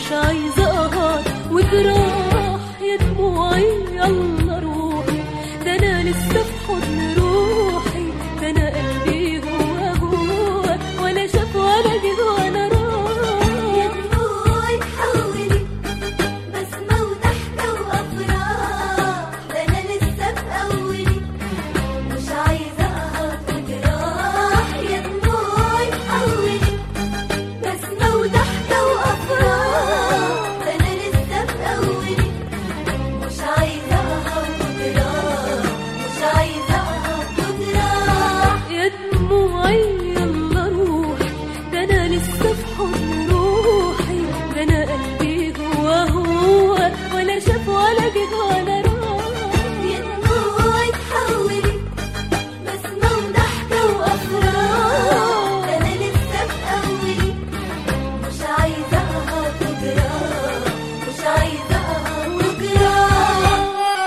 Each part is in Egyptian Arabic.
مش عايزة أهار وجراح يا دموعي يلا روحي ده أنا لسه في حضن روحي ده أنا قلبي جوا جوا ولا شاف ولا جه ولا راح يا دموعي تحولي بسمة وضحكة وأفراح ده أنا لسه في أولي مش عايزة أهات وجراح يا دموعي تحولي بسمة وضحكة وأفراح ده أنا لسه في أولي مش عايزة أهات وجراح مش عايزة أهات وجراح يا دموعي يلا روحي ده انا لسه في حضن روحي ده انا قلبي جوا هو ولا شاف ولا جه ولا راح يا دموعي تحولي بسمة وضحكة وأفراح ده أنا لسه في أولي مش عايزة أهات وجراح مش عايزة أهات وجراح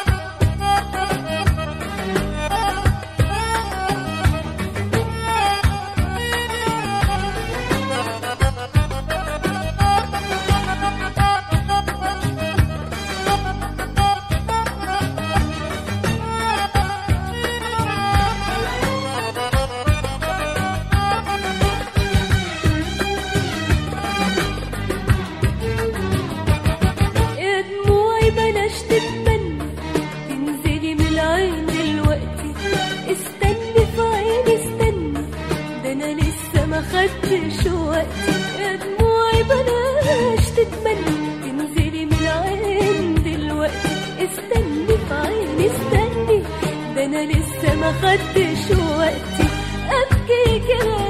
يا دموعي بلاش تتمنى تنزلي من العين دلوقتي استني في عيني استني ده انا لسه ما خدتش وقتي يا دموعي بلاش تتمنى تنزلي من العين دلوقتي استني في عيني استني ده انا لسه ما خدتش وقتي ابكي كده